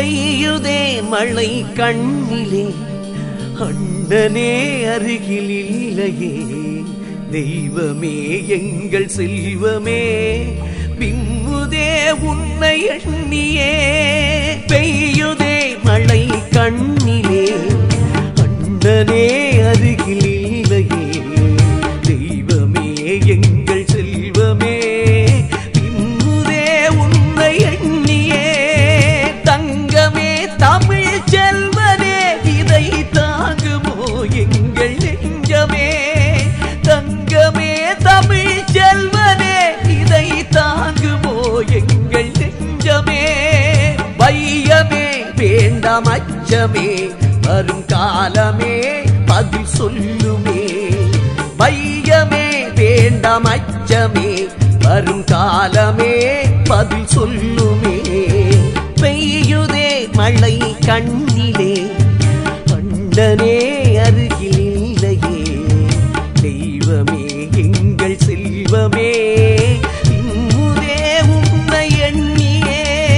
பெய்யுதே மழை கண்ணிலே அண்ணனே அருகில் இல்லையே தெய்வமே எங்கள் செல்வமே விம்முதே உன்னை எண்ணியே பெய்யுதே மழை கண்ணிலே அண்ணனே அருகில் இல்லையே தெய்வமே எங்கள் செல்வமே விம்முதே உன்னை எண்ணியே தங்கமே தமிழ் செல்வனே இதை தாங்குமோ எங்கள் நெஞ்சமே தங்கமே தமிழ் செல்வனே இதை தாங்குமோ எங்கள் நெஞ்சமே வையமே வேண்டாம் அச்சமே வரும் காலமே பதில் சொல்லுமே வையமே வேண்டாம் அச்சமே வரும் காலமே பதில் சொல்லுமே பெய்யுதே மழை கண்ணிலே அண்ணனே அருகில் இல்லையே தெய்வமே எங்கள் செல்வமே இம்முதே உன்னை எண்ணியே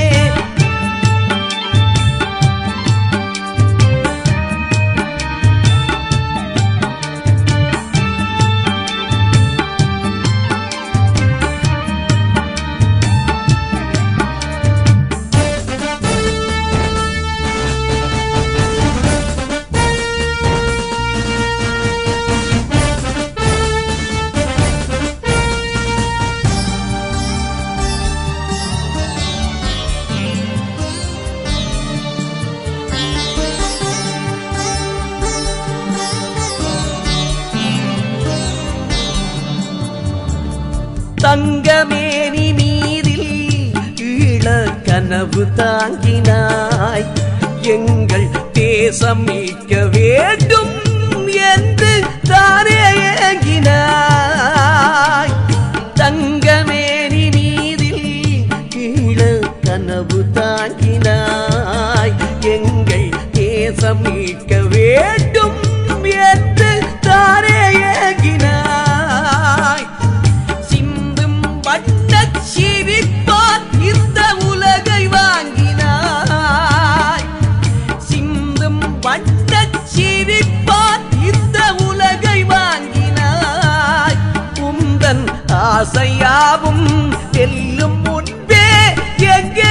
தங்கமேனி மீதில் ஈழ கனவு தாங்கினாய் எங்கள் தேசம் மீட்க வேண்டும் என்று தானே ஏங்கினாய் தங்கமேனி மீதில் ஈழ கனவு தாங்கினாய் எங்கள் தேசம் மீட்க வேண்டும் என்று தானே ஏங்கினாய் சிந்தும் வண்ணச் சிரிப்பால் இந்த உலகை வாங்கினாய் சிந்தும் வண்ணச் சிரிப்பால் இந்த உலகை வாங்கினாய் உந்தன் ஆசையாவும் செல்லும் முன்பே எங்கே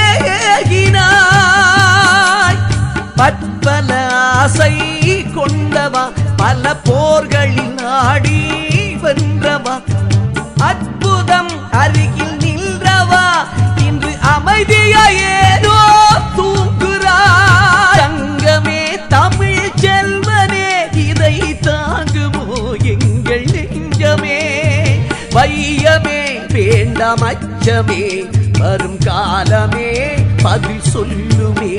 ஏகினாய் பற்பல ஆசை கொண்டவா பல போர்களில் ஆடி வென்றவா அற்புதம் அருகில் நின்றவா இன்று அமைதியாயேனோ தூங்குறாய் தங்கமே தமிழ் செல்வனே இதை தாங்குமோ எங்கள் நெஞ்சமே வையமே வேண்டாம் அச்சமே வரும் காலமே பதில் சொல்லுமே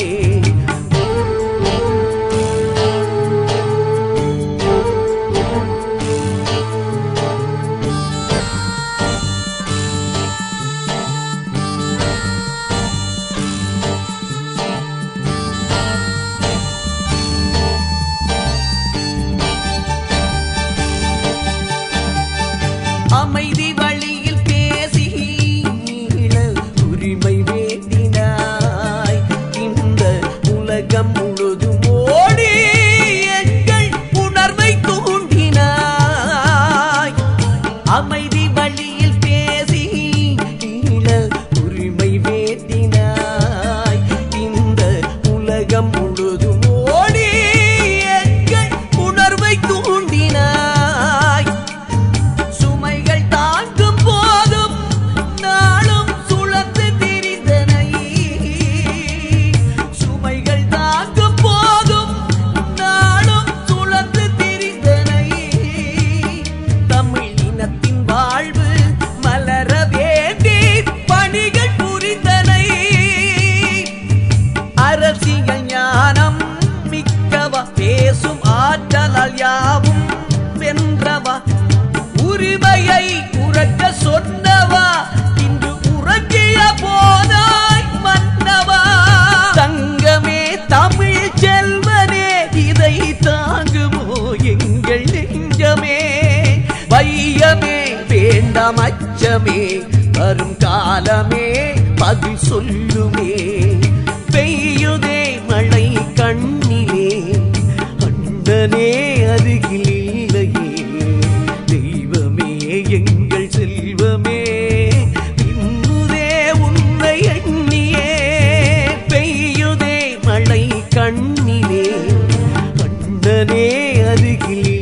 அமைதி வழியில் பேசி ஈழ உரிமை வேண்டினாய் இந்த உலகம் முழுதும் ஓடி எங்கள் உணர்வை தூண்டினாய் அமைதி வழியில் பேசி ஈழ உரிமை வேண்டினாய் இந்த உலகம் முழுதும் ஓடி எங்கள் உணர்வை தூண்டினாய் சுமைகள் தாங்கும் போதும் நாளும் சுழந்து திரிந்தனை சுமைகள் தாங்கும் போதும் நாளும் சுழந்து திரிந்தனை தமிழ் இனத்தின் வாழ்வு மலர வேண்டி பணிகள் புரிந்தனை அரசியல் ஞானம் மிக்கவா பேசும் ஆற்றலால் யாவும் வென்றவா உரிமையை உறக்க சொன்னவா இன்று உறங்கிய போதாய் மன்னவா தங்கமே தமிழ் செல்வனே இதை தாங்குமோ எங்கள் நெஞ்சமே வையமே வேண்டாம் அச்சமே வரும் காலமே பதில் சொல்லுமே பெய்யுதே அண்ணனே அருகில் இல்லையே தெய்வமே எங்கள் செல்வமே இன்னுதே உன்னை எண்ணியே பெய்யுதே மழை கண்ணிலே அண்ணனே அருகில்